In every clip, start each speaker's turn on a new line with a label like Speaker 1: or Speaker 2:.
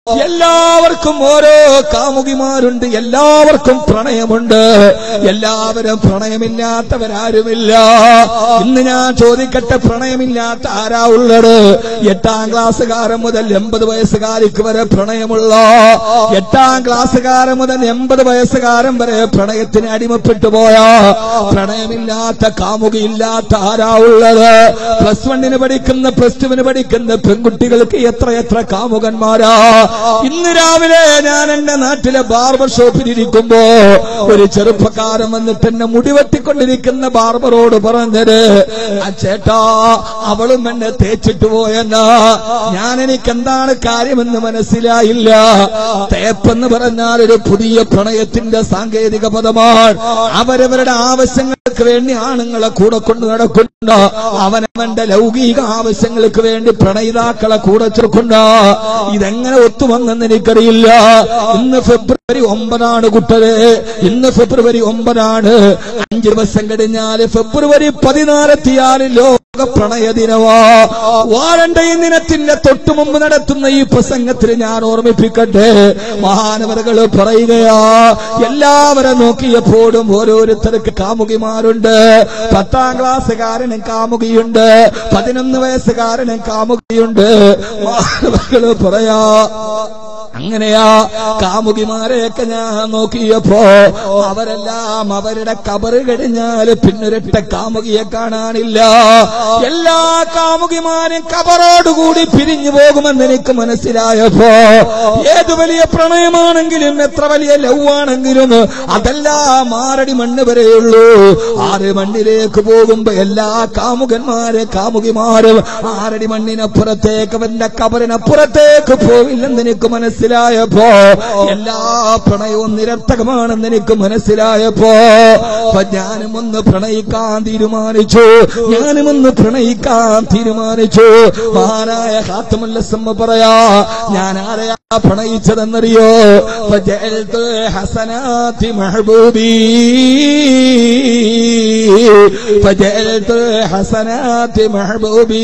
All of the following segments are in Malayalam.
Speaker 1: എല്ലാവർക്കും ഓരോ കാമുകിമാരുണ്ട് എല്ലാവർക്കും പ്രണയമുണ്ട് എല്ലാവരും പ്രണയമില്ലാത്തവരാരുമില്ല ഇന്ന് ഞാൻ ചോദിക്കട്ടെ പ്രണയമില്ലാത്ത ആരാ ഉള്ളത് എട്ടാം ക്ലാസ്സുകാരൻ മുതൽ എൺപത് വയസ്സുകാരിക്ക് വരെ പ്രണയമുള്ള എട്ടാം ക്ലാസ്സുകാരൻ മുതൽ എൺപത് വയസ്സുകാരൻ വരെ പ്രണയത്തിന് അടിമപ്പെട്ടു പോയ പ്രണയമില്ലാത്ത കാമുകിയില്ലാത്ത ആരാ ഉള്ളത് പ്ലസ് വണ്ണിന് പഠിക്കുന്ന പ്ലസ് ടുവിന് പഠിക്കുന്ന പെൺകുട്ടികൾക്ക് എത്ര എത്ര കാമുകന്മാരാ ഇന്ന് രാവിലെ ഞാൻ എന്റെ നാട്ടിലെ ബാർബർ ഷോപ്പിൽ ഇരിക്കുമ്പോ ഒരു ചെറുപ്പക്കാരൻ വന്നിട്ട് എന്നെ മുടിവെട്ടിക്കൊണ്ടിരിക്കുന്ന ബാർബറോട് പറഞ്ഞത് ആ ചേട്ടാ അവളും എന്നെ തേച്ചിട്ട് പോയെന്നാ ഞാൻ എനിക്ക് എന്താണ് കാര്യമെന്ന് മനസ്സിലായില്ല തേപ്പെന്ന് പറഞ്ഞാൽ ഒരു പുതിയ പ്രണയത്തിന്റെ സാങ്കേതിക പദമാണ് അവരവരുടെ ആവശ്യങ്ങൾക്ക് വേണ്ടി ആണുങ്ങളെ കൂടെ കൊണ്ട് നടക്കുന്നു അവനവന്റെ ലൗകിക ആവശ്യങ്ങൾക്ക് വേണ്ടി പ്രണയിതാക്കളെ കൂടെ ചേർക്കുന്നു ഇതെങ്ങനെ ഒത്തുവന്നെന്ന് എനിക്കറിയില്ല ഇന്ന് ഫെബ്രുവരി ഒമ്പതാണ് കുട്ടരെ ഇന്ന് ഫെബ്രുവരി ഒമ്പതാണ് അഞ്ച് ദിവസം കഴിഞ്ഞാല് ഫെബ്രുവരി പതിനാലെത്തിയാല് ലോക പ്രണയ ദിനമാ വാരണ്ടയും ദിനത്തിന്റെ തൊട്ടു മുമ്പ് നടത്തുന്ന ഈ പ്രസംഗത്തിൽ ഞാൻ ഓർമ്മിപ്പിക്കട്ടെ മഹാനവരകള് പറയുകയാ എല്ലാവരെ നോക്കിയപ്പോഴും ഓരോരുത്തർക്ക് കാമുകിമാരുണ്ട് പത്താം ക്ലാസ്സുകാരനും കാമുകിയുണ്ട് പതിനൊന്ന് വയസ്സുകാരനും കാമുകിയുണ്ട് മഹാനവരകള് പറയാ അങ്ങനെയാ കാമുകിമാരെയൊക്കെ ഞാൻ നോക്കിയപ്പോ അവരെല്ലാം അവരുടെ കബറ് കഴിഞ്ഞാല് പിന്നൊരൊറ്റ കാമുകിയെ കാണാനില്ല എല്ലാ കാമുകിമാരും കബറോടുകൂടി പിരിഞ്ഞു പോകുമെന്ന് എനിക്ക് മനസ്സിലായപ്പോ ഏത് വലിയ പ്രണയമാണെങ്കിലും എത്ര വലിയ ലവ് ആണെങ്കിലും അതെല്ലാം ആറടി മണ്ണ് വരെയുള്ളൂ ആറ് മണ്ണിലേക്ക് പോകുമ്പോ എല്ലാ കാമുകന്മാരെ കാമുകിമാരും ആറടി മണ്ണിനപ്പുറത്തേക്ക് അവന്റെ കബറിനപ്പുറത്തേക്ക് പോവില്ലെന്ന് എനിക്ക് മനസ്സിലായപ്പോ എല്ലാ പ്രണയവും നിരർത്ഥകമാണെന്ന് എനിക്ക് മനസ്സിലായപ്പോ അപ്പൊ ഞാനും ഒന്ന് പ്രണയിക്കാൻ തീരുമാനിച്ചു ഞാനും ഒന്ന് പ്രണയിക്കാൻ തീരുമാനിച്ചു മഹാനായ ഹാത്തമുല്ലസമ്മ പറയാ ഞാൻ ആരെയാ പ്രണയിച്ചതെന്നറിയോ فجعلت حسنات محبوبي فجعلت حسنات محبوبي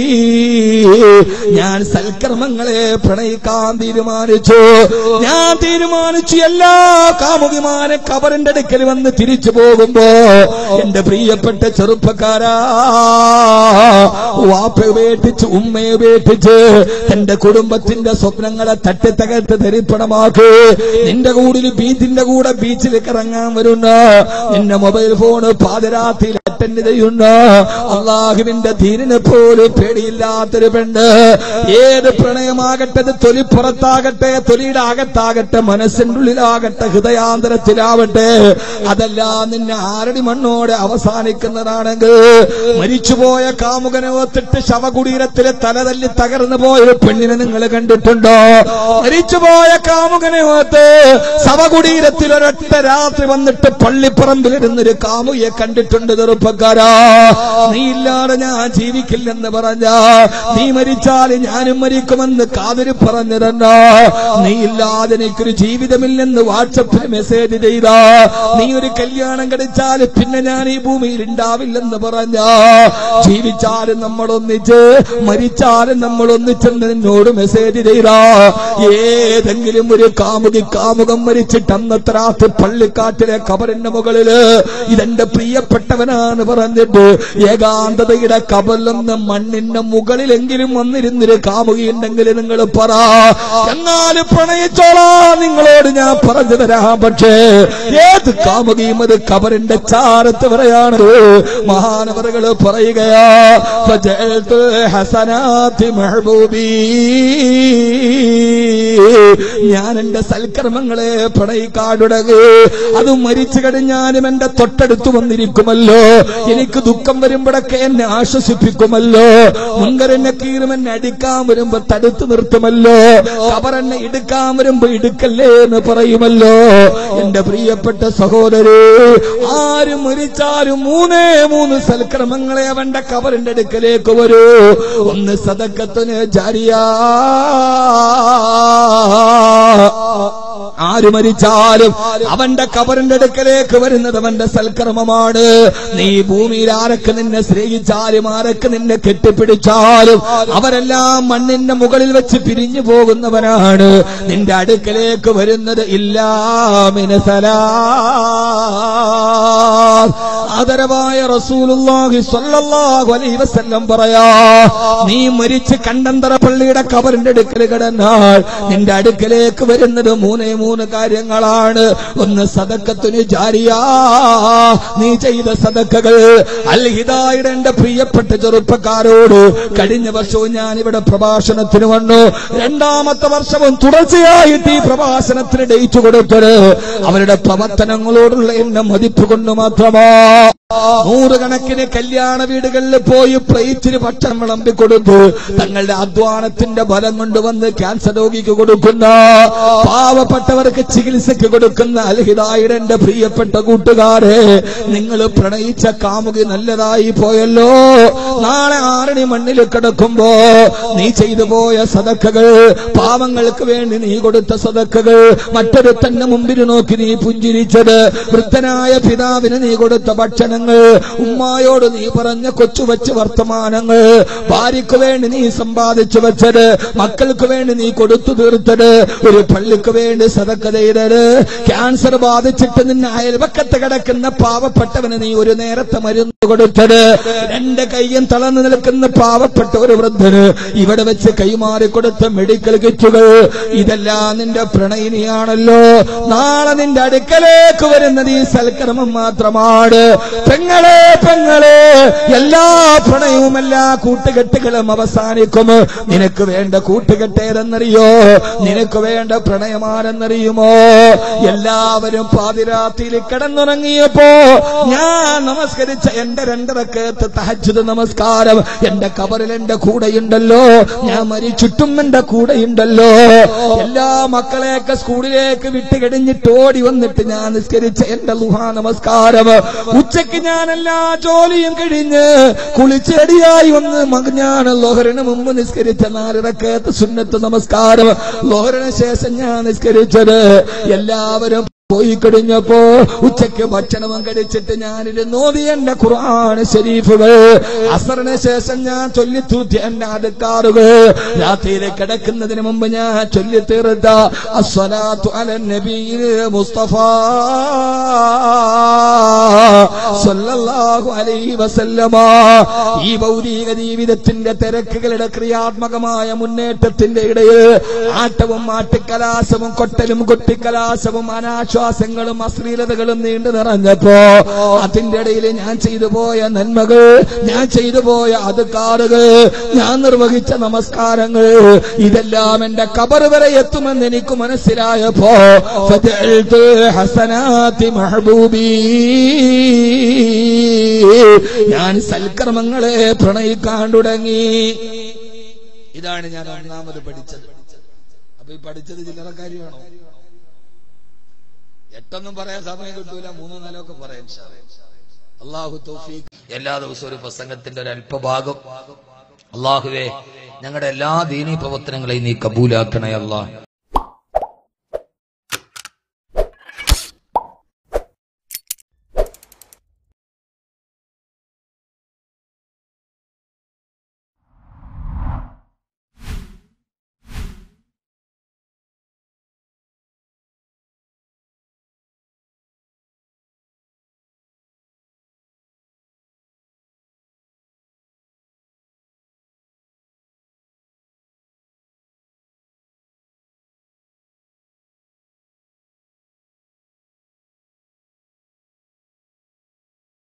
Speaker 1: ഞാൻ സൽക്കർമ്മങ്ങളെ പ്രണയിക്കാൻ തീരുമാനിച്ചു ഞാൻ തീരുമാനിച്ചു എല്ലാ കാമുകിമാരെ കബറിന്റെ അടുക്കൽ വന്ന് തിരിച്ചു പോകുമ്പോ എന്റെ പ്രിയപ്പെട്ട ചെറുപ്പക്കാരാ വാപ്പ ഉപേക്ഷിച്ച് ഉമ്മയെ ഉപേക്ഷിച്ച് എന്റെ കുടുംബത്തിന്റെ സ്വപ്നങ്ങളെ തട്ടി തകർത്ത് ധരിപ്പണമാക്ക് നിന്റെ കൂടിൽ ബീച്ചിന്റെ കൂടെ ബീച്ചിലേക്ക് ഇറങ്ങാൻ വരുന്ന നിന്റെ മൊബൈൽ ഫോണ് പാതിരാത്രിയിൽ അറ്റൻഡ് ചെയ്യുന്ന അള്ളാഹുവിന്റെ ധീരനെ പോലും പേടിയില്ലാത്തൊരു പെണ്ണ് ഏത് പ്രണയമാകട്ടെ അത് തൊലിപ്പുറത്താകട്ടെ തൊലിയുടെ അകത്താകട്ടെ മനസ്സിന്റെ ഉള്ളിലാകട്ടെ ഹൃദയാന്തരത്തിലാവട്ടെ അതെല്ലാം നിന്നെ ആരടി മണ്ണോടെ അവസാനിക്കുന്നതാണെങ്കിൽ മരിച്ചുപോയ കാമുകനെ ഒത്തിട്ട് ശവകുടീരത്തിലെ തലതല്ലി തകർന്നു പോയ ഒരു പെണ്ണിനെ നിങ്ങൾ കണ്ടിട്ടുണ്ടോ മരിച്ചുപോയ കാമുകനെ ഓത്ത് ശവകുടീരത്തിൽ ഒരൊറ്റ രാത്രി വന്നിട്ട് പള്ളിപ്പറമ്പിലിരുന്നൊരു കാമുയെ കണ്ടിട്ടുണ്ട് ചെറുപ്പക്കാരാ നീ ഇല്ലാതെ ഞാൻ ജീവിക്കില്ലെന്ന് പറഞ്ഞ നീ മരിച്ചാൽ ഞാനും മരിക്കുമെന്ന് കാതിരി പറഞ്ഞു തന്നോ നീ ഇല്ലാതെ എനിക്കൊരു ജീവിതമില്ലെന്ന് വാട്സപ്പിൽ മെസ്സേജ് ചെയ്ത നീ ഒരു കല്യാണം കഴിച്ചാൽ പിന്നെ ഞാൻ ഈ ഭൂമിയിൽ ഉണ്ടാവില്ലെന്ന് പറഞ്ഞ ജീവിച്ചാലും നമ്മൾ ഒന്നിച്ച് മരിച്ചാലും നമ്മൾ ഒന്നിച്ചെന്ന് നിന്നോട് മെസ്സേജ് ചെയ്ത ഏതെങ്കിലും ഒരു കാമുകി കാമുകം മരിച്ചിട്ട് അന്നത്തെ രാത്രി പള്ളിക്കാട്ടിലെ കബറിന്റെ മുകളില് ഇതെന്റെ പ്രിയപ്പെട്ടവനാണ് പറഞ്ഞിട്ട് ഏകാന്തതയുടെ കബറിലൊന്ന് മണ്ണിന്റെ മുകളിലെങ്കിലും വന്നിരുന്നൊരു കാമുകി ഉണ്ടെങ്കിൽ നിങ്ങൾ പറ എന്നാലും പ്രണയിച്ചോളാ നിങ്ങളോട് ഞാൻ പറഞ്ഞു തരാം പക്ഷേ ഏത് കാമുകിയും അത് കബറിന്റെ ചാരത്ത് പറയാണ് മഹാനവറുകൾ പറയുകയാ ഫജഅൽതു ഹസനാത്തി മെഹബൂബി ഞാൻ എന്റെ സൽക്കർമ്മങ്ങളെ പ്രണയിക്കാടുടക് അത് മരിച്ചു കഴിഞ്ഞാലും എന്റെ തൊട്ടടുത്ത് വന്നിരിക്കുമല്ലോ എനിക്ക് ദുഃഖം വരുമ്പോഴൊക്കെ എന്നെ ആശ്വസിപ്പിക്കുമല്ലോ മുൻകരെന്നെ കീറും എന്നെ അടിക്കാൻ വരുമ്പോ തടുത്തു നിർത്തുമല്ലോ കബറെന്നെ എടുക്കാൻ വരുമ്പോ എടുക്കല്ലേ എന്ന് പറയുമല്ലോ എന്റെ പ്രിയപ്പെട്ട സഹോദരേ ആര് മരിച്ചാലും മൂന്നേ മൂന്ന് സൽക്രമങ്ങളെ അവന്റെ കബറിന്റെ അടുക്കലേക്ക് വരൂ ഒന്ന് സദക്കത്തിന് ജാരിയാ ആര് മരിച്ചാലും അവന്റെ കബറിന്റെ അടുക്കലേക്ക് വരുന്നത് അവന്റെ സൽക്കർമ്മമാണ് നീ ഭൂമിയിൽ ആരൊക്കെ നിന്നെ സ്നേഹിച്ചാലും ആരൊക്കെ നിന്നെ കെട്ടിപ്പിടിച്ചാലും അവരെല്ലാം മണ്ണിന്റെ മുകളിൽ വെച്ച് പിരിഞ്ഞു പോകുന്നവനാണ് നിന്റെ അടുക്കലേക്ക് വരുന്നത് ഇല്ലാമിനസലാ ആദരവായ റസൂലുള്ളാഹി സ്വല്ലല്ലാഹു അലൈഹി വസല്ലം പറയാ നീ മരിച്ച് കണ്ടന്തറ പള്ളിയുടെ കബറിന്റെ അടുക്കൽ കിടന്നാൽ നിന്റെ അടുക്കലേക്ക് വരുന്നത് മൂന്നേ മൂന്ന് കാര്യങ്ങളാണ് ഒന്ന് സദക്കത്തിന് ജാരിയാ നീ ചെയ്ത സദക്കകൾ അൽ ഹിദായുടെ എന്റെ പ്രിയപ്പെട്ട ചെറുപ്പക്കാരോട് കഴിഞ്ഞ വർഷവും ഞാൻ ഇവിടെ പ്രഭാഷണത്തിന് വന്നു രണ്ടാമത്തെ വർഷവും തുടർച്ചയായിട്ട് ഈ പ്രഭാഷണത്തിന് ഡേറ്റ് കൊടുത്തത് അവരുടെ പ്രവർത്തനങ്ങളോടുള്ള എന്നെ മതിപ്പ് കൊണ്ട് മാത്രമാ നൂറുകണക്കിന് കല്യാണ വീടുകളിൽ പോയി പ്ലേറ്റിന് ഭക്ഷണം വിളമ്പി കൊടുത്തു തങ്ങളുടെ അധ്വാനത്തിന്റെ ബലം കൊണ്ടുവന്ന് ക്യാൻസർ രോഗിക്ക് കൊടുക്കുന്ന പാവപ്പെട്ടവർക്ക് ചികിത്സയ്ക്ക് കൊടുക്കുന്ന അൽഹിതായുടെ എന്റെ പ്രിയപ്പെട്ട കൂട്ടുകാരെ നിങ്ങൾ പ്രണയിച്ച കാമുകി നല്ലതായി പോയല്ലോ നാളെ ആറണി മണ്ണിൽ കിടക്കുമ്പോ നീ ചെയ്തു പോയ സദക്കകൾ പാവങ്ങൾക്ക് വേണ്ടി നീ കൊടുത്ത സദക്കകൾ മറ്റൊരു തന്നെ മുമ്പിൽ നോക്കി നീ പുഞ്ചിരിച്ചത് വൃദ്ധനായ പിതാവിന് നീ കൊടുത്ത ഭക്ഷണങ്ങൾ ഉമ്മായോട് നീ പറഞ്ഞ കൊച്ചു വച്ച് വർത്തമാനങ്ങൾ ഭാര്യയ്ക്ക് വേണ്ടി നീ സമ്പാദിച്ചു വെച്ചത് മക്കൾക്ക് വേണ്ടി നീ കൊടുത്തു തീർത്തത് ഒരു പള്ളിക്ക് വേണ്ടി സദക്ക ചെയ്തത് ക്യാൻസർ ബാധിച്ചിട്ട് നിന്നെ അയൽവക്കത്ത് കിടക്കുന്ന പാവപ്പെട്ടവന് നീ ഒരു നേരത്തെ മരുന്ന് കൊടുത്തത് രണ്ട് കൈയും തളർന്നു നിൽക്കുന്ന പാവപ്പെട്ട ഒരു വൃദ്ധന് ഇവിടെ വെച്ച് കൈമാറി കൊടുത്ത മെഡിക്കൽ കിറ്റുകൾ ഇതെല്ലാം നിന്റെ പ്രണയിനിയാണല്ലോ നാളെ നിന്റെ അടുക്കലേക്ക് വരുന്നത് ഈ സൽക്കർമ്മം മാത്രമാണ് പെങ്ങളെ പെങ്ങളെ എല്ലാ പ്രണയവും എല്ലാ കൂട്ടുകെട്ടുകളും അവസാനിക്കും നിനക്ക് വേണ്ട കൂട്ടുകെട്ടേതെന്നറിയോ നിനക്ക് വേണ്ട പ്രണയമാരെന്നറിയുമോ എല്ലാവരും പാതിരാത്രിയിൽ കിടന്നുറങ്ങിയപ്പോ ഞാൻ നമസ്കരിച്ച എന്റെ രണ്ടരക്കത്ത് തഹജ്ജുദ് നമസ്കാരം എന്റെ കബറിൽ എന്റെ കൂടെയുണ്ടല്ലോ ഞാൻ മരിച്ചിട്ടും എന്റെ കൂടെയുണ്ടല്ലോ എല്ലാ മക്കളെയൊക്കെ സ്കൂളിലേക്ക് വിട്ട് കഴിഞ്ഞിട്ട് ഓടി വന്നിട്ട് ഞാൻ നിസ്കരിച്ച എന്റെ ലുഹാ നമസ്കാരം ഉച്ചയ്ക്ക് ഞാൻ എല്ലാ ജോലിയും കഴിഞ്ഞ് കുളിച്ചെടിയായി വന്ന് മക- ഞാൻ ലോഹറിന് മുമ്പ് നിസ്കരിച്ച നാലിറക്കത്ത് സുന്നത്ത് നമസ്കാരം ലോഹറിന് ശേഷം ഞാൻ നിസ്കരിച്ചത് എല്ലാവരും പോയി കഴിഞ്ഞപ്പോ ഉച്ചയ്ക്ക് ഭക്ഷണവും കഴിച്ചിട്ട് ഞാനിരുന്ന് ഓതി എന്റെ ഖുർആൻ ഷരീഫുകൾ അസറിന് ശേഷം ഞാൻ ചൊല്ലിത്തൂത്തി എന്റെ അടുക്കാറുകൾ രാത്രിയിൽ കിടക്കുന്നതിന് മുമ്പ് ഞാൻ ചൊല്ലി തീർത്ത അസ്വലാത്തു അലൻ നബിയിൽ മുസ്തഫ സല്ലല്ലാഹു അലൈഹി വസല്ലമ ഈ ഭൗതിക ജീവിതത്തിന്റെ തിരക്കുകളുടെ ക്രിയാത്മകമായ മുന്നേറ്റത്തിന്റെ ഇടയിൽ ആട്ടവും ആട്ടിക്കലാശവും കൊട്ടലും കൊട്ടിക്കലാശവും അനാശ്വാസങ്ങളും അശ്ലീലതകളും നീണ്ടു നിറഞ്ഞപ്പോ അതിന്റെ ഇടയിൽ ഞാൻ ചെയ്തു പോയ നന്മകൾ ഞാൻ ചെയ്തു പോയ അതുകാറുകൾ ഞാൻ നിർവഹിച്ച നമസ്കാരങ്ങൾ ഇതെല്ലാം എന്റെ കബർ വരെ എത്തുമെന്ന് എനിക്ക് മനസ്സിലായപ്പോ ഫജഅൽതു ഹസനാതി മഹബൂബി ഞാൻ സൽക്കർമ്മങ്ങളെ പ്രണയിക്കാൻ തുടങ്ങി ഇതാണ് ഞാൻ ഒന്നാമത് പഠിച്ചത് അപ്പൊ ഈ പഠിച്ചത് ചില്ലറ കാര്യമാണോ എട്ടൊന്നും പറയാൻ സമയം കിട്ടൂല മൂന്നോ നാലോ ഒക്കെ പറയാൻ അള്ളാഹു തൗഫീഖ്
Speaker 2: എല്ലാ ദിവസവും ഒരു പ്രസംഗത്തിന്റെ ഒരു അല്പഭാഗം അള്ളാഹുവേ ഞങ്ങളുടെ എല്ലാ ദീനീ പ്രവർത്തനങ്ങളെയും നീ കബൂലാക്കണേ അല്ലാ